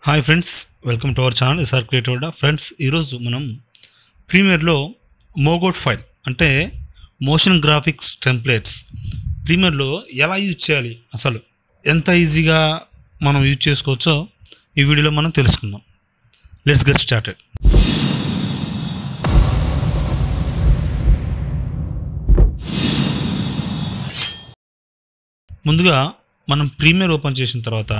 hi friends welcome to our channel SR creative Adda friends ఈరోజు మనం ప్రీమియర్లో మోగోట్ ఫైల్ అంటే మోషన్ గ్రాఫిక్స్ టెంప్లెట్స్ ప్రీమియర్లో ఎలా యూజ్ చేయాలి అసలు ఎంత ఈజీగా మనం యూజ్ చేసుకోవచ్చో ఈ వీడియోలో మనం తెలుసుకుందాం లెట్స్ గెట్ స్టార్టెడ్ ముందుగా మనం ప్రీమియర్ ఓపెన్ చేసిన తర్వాత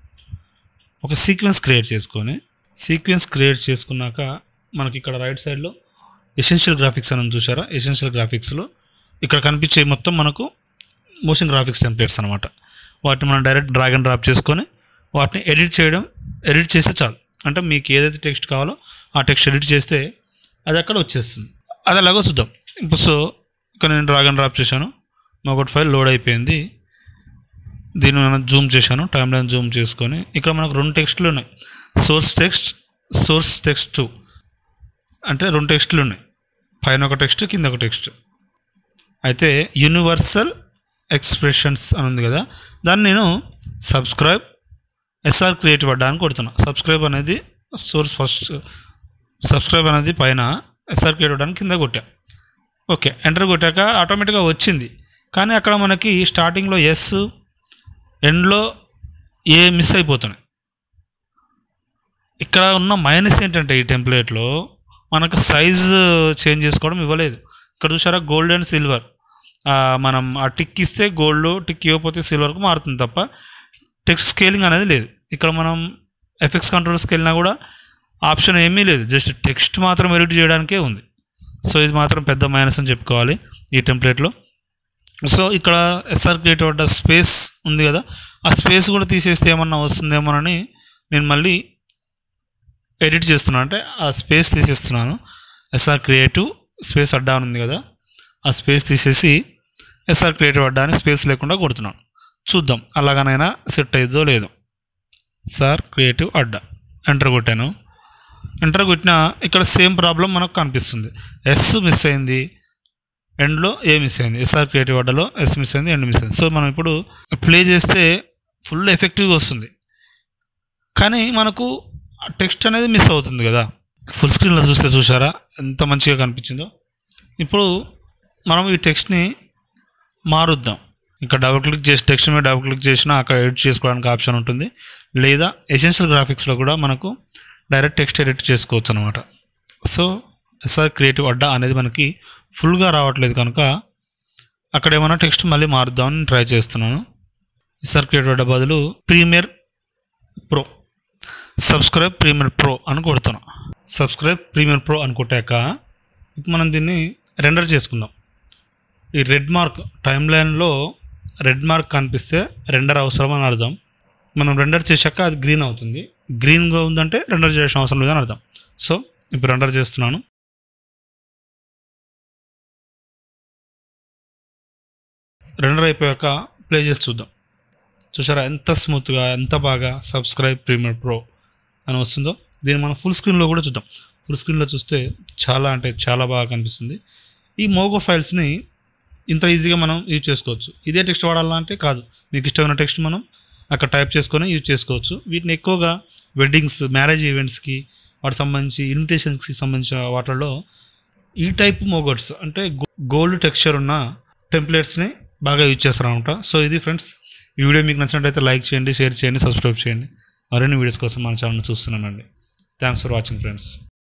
ఒక సీక్వెన్స్ క్రియేట్ చేసుకొని సీక్వెన్స్ క్రియేట్ చేసుకున్నాక మనకి ఇక్కడ రైట్ సైడ్లో ఎసెన్షియల్ గ్రాఫిక్స్ అని ఉంది చూసారా ఎసెన్షియల్ గ్రాఫిక్స్లో ఇక్కడ కనిపించే మొత్తం మనకు మోషన్ గ్రాఫిక్స్ టెంప్లెట్స్ అనమాట వాటిని మనం డైరెక్ట్ డ్రాగ్ అండ్ డ్రాప్ చేసుకొని వాటిని ఎడిట్ చేయడం ఎడిట్ చేస్తే చాలు అంటే మీకు ఏదైతే టెక్స్ట్ కావాలో ఆ టెక్స్ట్ ఎడిట్ చేస్తే అది అక్కడ వచ్చేస్తుంది అది ఎలాగో చూద్దాం ఇప్పుడు సో ఇక్కడ నేను డ్రాగ్ అండ్ డ్రాప్ చేశాను ఒకటి ఫైల్ లోడ్ అయిపోయింది దీన్ని నేను జూమ్ చేశాను టైం లైన్ జూమ్ చేసుకొని ఇక్కడ మనకు రెండు టెక్స్ట్లు ఉన్నాయి source text source text two అంటే రెండు టెక్స్ట్లు ఉన్నాయి పైన ఒక టెక్స్ట్ కింద ఒక టెక్స్ట్ అయితే యూనివర్సల్ ఎక్స్ప్రెషన్స్ అని ఉంది కదా దాన్ని నేను సబ్స్క్రైబ్ ఎస్ఆర్ క్రియేటివ్ అడ్డా అని కొడుతున్నా సబ్స్క్రైబ్ అనేది సోర్స్ ఫస్ట్ సబ్స్క్రైబ్ అనేది పైన ఎస్ఆర్ క్రియేటివ్ అడ్డా అని కింద కొట్టా ఓకే ఎంటర్ కొట్టాక ఆటోమేటిక్గా వచ్చింది కానీ అక్కడ మనకి స్టార్టింగ్లో ఎస్ ఎండ్లో ఏ మిస్ అయిపోతున్నాయి ఇక్కడ ఉన్న మైనస్ ఏంటంటే ఈ టెంప్లెట్లో మనకు సైజ్ చేంజ్ చేసుకోవడం ఇవ్వలేదు ఇక్కడ చూసారా గోల్డ్ అండ్ సిల్వర్ మనం ఆ టిక్ ఇస్తే గోల్డ్ టిక్ ఇవ్వకపోతే సిల్వర్కు మారుతుంది తప్ప టెక్స్ట్ స్కేలింగ్ అనేది లేదు ఇక్కడ మనం ఎఫెక్ట్స్ కంట్రోల్స్కి వెళ్ళినా కూడా ఆప్షన్ ఏమీ లేదు జస్ట్ టెక్స్ట్ మాత్రం ఎడిట్ చేయడానికే ఉంది సో ఇది మాత్రం పెద్ద మైనస్ అని చెప్పుకోవాలి ఈ టెంప్లెట్లో సో ఇక్కడ ఎస్ఆర్ క్రియేటివ్ అడ్డ స్పేస్ ఉంది కదా ఆ స్పేస్ కూడా తీసేస్తే ఏమన్నా వస్తుందేమోనని నేను మళ్ళీ ఎడిట్ చేస్తున్నాను అంటే ఆ స్పేస్ తీసేస్తున్నాను ఎస్ఆర్ క్రియేటివ్ స్పేస్ అడ్డా అని ఉంది కదా ఆ స్పేస్ తీసేసి ఎస్ఆర్ క్రియేటివ్ అడ్డా అని స్పేస్ లేకుండా కొడుతున్నాను చూద్దాం అలాగనైనా సెట్ అయ్యిద్దో లేదో సార్ క్రియేటివ్ అడ్డా ఎంటర్ కొట్టాను ఎంటర్ కొట్టినా ఇక్కడ సేమ్ ప్రాబ్లం మనకు కనిపిస్తుంది ఎస్ మిస్ అయింది ఎండ్లో ఏ మిస్ అయింది ఎస్ఆర్ క్రియేటివ్ అడ్డలో ఎస్ మిస్ అయింది ఎండ్ మిస్ అయింది సో మనం ఇప్పుడు ప్లే చేస్తే ఫుల్ ఎఫెక్టివ్గా వస్తుంది కానీ మనకు టెక్స్ట్ అనేది మిస్ అవుతుంది కదా ఫుల్ స్క్రీన్లో చూస్తే చూసారా ఎంత మంచిగా కనిపించిందో ఇప్పుడు మనం ఈ టెక్స్ట్ని మారుద్దాం ఇక్కడ డబుల్ క్లిక్ చేసి టెక్స్ట్ మీద డబుల్ క్లిక్ చేసినా అక్కడ ఎడిట్ చేసుకోవడానికి ఆప్షన్ ఉంటుంది లేదా ఎసెన్షియల్ గ్రాఫిక్స్లో కూడా మనకు డైరెక్ట్ టెక్స్ట్ ఎడిట్ చేసుకోవచ్చు అనమాట సో ఎస్ఆర్ క్రియేటివ్ అడ్డా అనేది మనకి ఫుల్గా రావట్లేదు కనుక అక్కడ ఏమైనా టెక్స్ట్ మళ్ళీ మారుద్దామని ట్రై చేస్తున్నాను ఎస్ఆర్ క్రియేటివ్ అడ్డా బదులు premiere pro subscribe premiere pro అని కొడుతున్నాం సబ్స్క్రైబ్ ప్రీమియర్ ప్రో అని కొట్టాక ఇప్పుడు మనం దీన్ని రెండర్ చేసుకుందాం ఈ రెడ్ మార్క్ టైం లైన్లో రెడ్ మార్క్ కనిపిస్తే రెండర్ అవసరం అని అర్థం మనం రెండర్ చేశాక అది గ్రీన్ అవుతుంది గ్రీన్గా ఉందంటే రెండర్ చేసిన అవసరం లేదని అర్థం సో ఇప్పుడు రెండర్ చేస్తున్నాను రెండర్ అయిపోయాక ప్లే చేసి చూద్దాం చూసారా ఎంత స్మూత్గా ఎంత బాగా సబ్స్క్రైబ్ ప్రీమియర్ ప్రో అని వస్తుందో దీన్ని మనం ఫుల్ స్క్రీన్లో కూడా చూద్దాం ఫుల్ స్క్రీన్లో చూస్తే చాలా అంటే చాలా బాగా కనిపిస్తుంది ఈ మోగో ఫైల్స్ని ఇంత ఈజీగా మనం యూజ్ చేసుకోవచ్చు ఇదే టెక్స్ట్ వాడాలా అంటే కాదు మీకు ఇష్టమైన టెక్స్ట్ మనం అక్కడ టైప్ చేసుకొని యూజ్ చేసుకోవచ్చు వీటిని ఎక్కువగా వెడ్డింగ్స్ మ్యారేజ్ ఈవెంట్స్కి వాటికి సంబంధించి ఇన్విటేషన్స్కి సంబంధించిన వాటిల్లో ఈ టైప్ మోగోట్స్ అంటే గోల్డ్ టెక్స్చర్ ఉన్న టెంప్లెట్స్ని బాగా యూజ్ చేస్తారనమాట సో ఇది ఫ్రెండ్స్ ఈ వీడియో మీకు నచ్చినట్లయితే లైక్ చేయండి షేర్ చేయండి సబ్స్క్రైబ్ చేయండి మరిన్ని వీడియోస్ కోసం మన ఛానల్ చూస్తున్నానండి థ్యాంక్స్ ఫర్ వాచింగ్ ఫ్రెండ్స్